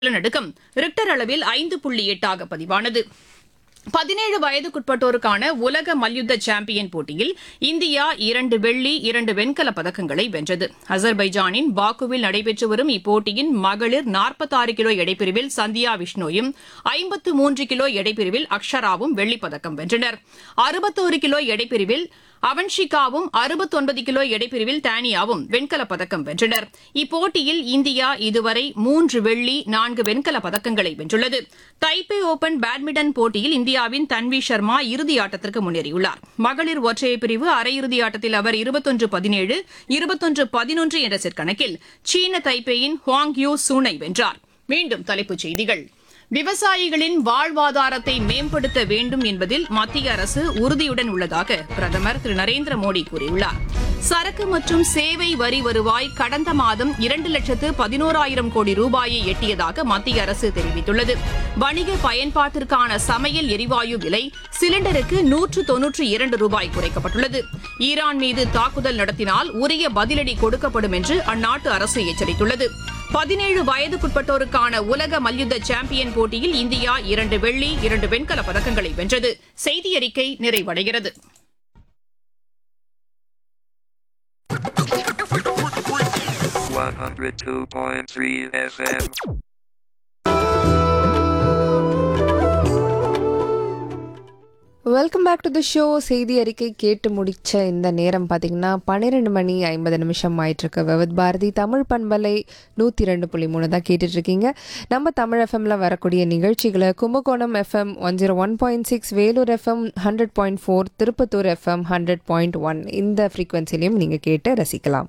நிலநடுக்கம் ரிக்டர் அளவில் ஐந்து புள்ளி எட்டாக பதிவானது பதினேழு வயதுக்குட்பட்டோருக்கான உலக மல்யுத்த சாம்பியன் போட்டியில் இந்தியா இரண்டு வெள்ளி இரண்டு வெண்கலப் பதக்கங்களை வென்றது அசர்பைஜானின் பாக்குவில் நடைபெற்று வரும் இப்போட்டியின் மகளிர் 46 கிலோ எடைப்பிரிவில் சந்தியா விஷ்ணோயும் ஐம்பத்து மூன்று கிலோ எடைப்பிரிவில் அக்ஷராவும் வெள்ளிப் பதக்கம் வென்றனர் அறுபத்தோரு கிலோ எடைப்பிரிவில் அவன்ஷிகாவும் அறுபத்தொன்பது கிலோ எடைப்பிரிவில் தானியாவும் வெண்கலப் பதக்கம் வென்றனர் இப்போட்டியில் இந்தியா இதுவரை மூன்று வெள்ளி நான்கு வெண்கலப் பதக்கங்களை வென்றுள்ளது தைப்பே ஓபன் பேட்மிண்டன் போட்டியில் இந்தியாவின் தன்வி சர்மா இறுதி ஆட்டத்திற்கு முன்னேறியுள்ளார் மகளிர் ஒற்றையர் பிரிவு அரையிறுதி ஆட்டத்தில் அவர் இருபத்தொன்று பதினேழு இருபத்தொன்று பதினொன்று என்ற செட் கணக்கில் சீன தைப்பேயின் ஹுவாங் யூ சூனை வென்றார் மீண்டும் தலைப்புச் செய்திகள் விவசாயிகளின் வாழ்வாதாரத்தை மேம்படுத்த வேண்டும் என்பதில் மத்திய அரசு உறுதியுடன் உள்ளதாக பிரதமர் திரு நரேந்திர மோடி கூறியுள்ளார் சரக்கு மற்றும் சேவை வரி வருவாய் கடந்த மாதம் இரண்டு லட்சத்து பதினோராயிரம் கோடி ரூபாயை எட்டியதாக மத்திய அரசு தெரிவித்துள்ளது வணிக பயன்பாட்டிற்கான சமையல் எரிவாயு விலை சிலிண்டருக்கு நூற்று தொன்னூற்றி இரண்டு ரூபாய் குறைக்கப்பட்டுள்ளது ஈரான் மீது தாக்குதல் நடத்தினால் உரிய பதிலடி கொடுக்கப்படும் என்று அந்நாட்டு அரசு எச்சரித்துள்ளது பதினேழு வயதுக்குட்பட்டோருக்கான உலக மல்யுத்த சாம்பியன் போட்டியில் இந்தியா இரண்டு வெள்ளி இரண்டு வெண்கலப் பதக்கங்களை வென்றது செய்தி அறிக்கை நிறைவடைகிறது One hundred two point three FM. Welcome back to the show செய்தி அறிக்கை கேட்டு முடிச்ச இந்த நேரம் பார்த்தீங்கன்னா பன்னிரெண்டு மணி ஐம்பது நிமிஷம் ஆயிட்டிருக்கு விவத் பாரதி தமிழ் பண்பலை நூற்றி ரெண்டு புள்ளி மூணு தான் கேட்டுட்ருக்கீங்க நம்ம தமிழ் எஃப்எம்ல வரக்கூடிய நிகழ்ச்சிகளை Kumbakonam FM one zero one point six Vellore FM hundred point four Tirupattur FM hundred point one இந்த ஃப்ரீக்வன்சிலையும் நீங்கள் கேட்டு ரசிக்கலாம்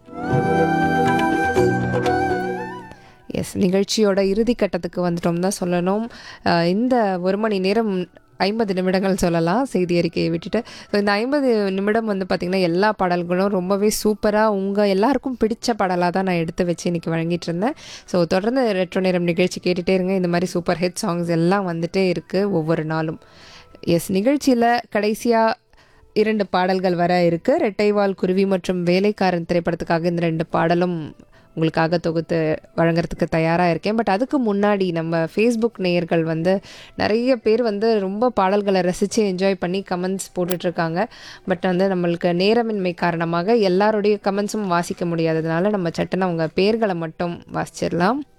எஸ் நிகழ்ச்சியோட இறுதி கட்டத்துக்கு வந்துட்டோம் தான் சொல்லணும் அஹ் இந்த ஒரு மணி நேரம் ஐம்பது நிமிடங்கள் சொல்லலாம் செய்தி அறிக்கையை விட்டுட்டு ஸோ இந்த ஐம்பது நிமிடம் வந்து பார்த்திங்கன்னா எல்லா பாடல்களும் ரொம்பவே சூப்பராக உங்கள் எல்லாருக்கும் பிடிச்ச பாடலாக தான் நான் எடுத்து வச்சு இன்றைக்கி வழங்கிட்டு இருந்தேன் ஸோ தொடர்ந்து ரெட்ரோ நேரம் நிகழ்ச்சி கேட்டுகிட்டே இருங்க இந்த மாதிரி சூப்பர் ஹிட் சாங்ஸ் எல்லாம் வந்துட்டே இருக்குது ஒவ்வொரு நாளும் எஸ் நிகழ்ச்சியில் கடைசியாக இரண்டு பாடல்கள் வர இருக்கு ரெட்டைவால் குருவி மற்றும் வேலைக்காரன் திரைப்படத்துக்காக இந்த ரெண்டு பாடலும் உங்களுக்காக தொகுத்து வழங்குறதுக்கு தயாராக இருக்கேன் பட் அதுக்கு முன்னாடி நம்ம ஃபேஸ்புக் நேயர்கள் வந்து நிறைய பேர் வந்து ரொம்ப பாடல்களை ரசித்து என்ஜாய் பண்ணி கமெண்ட்ஸ் போட்டுட்ருக்காங்க பட் வந்து நம்மளுக்கு நேரமின்மை காரணமாக எல்லாருடைய கமெண்ட்ஸும் வாசிக்க முடியாததுனால நம்ம சட்டுன்னு அவங்க பேர்களை மட்டும் வாசிச்சிடலாம்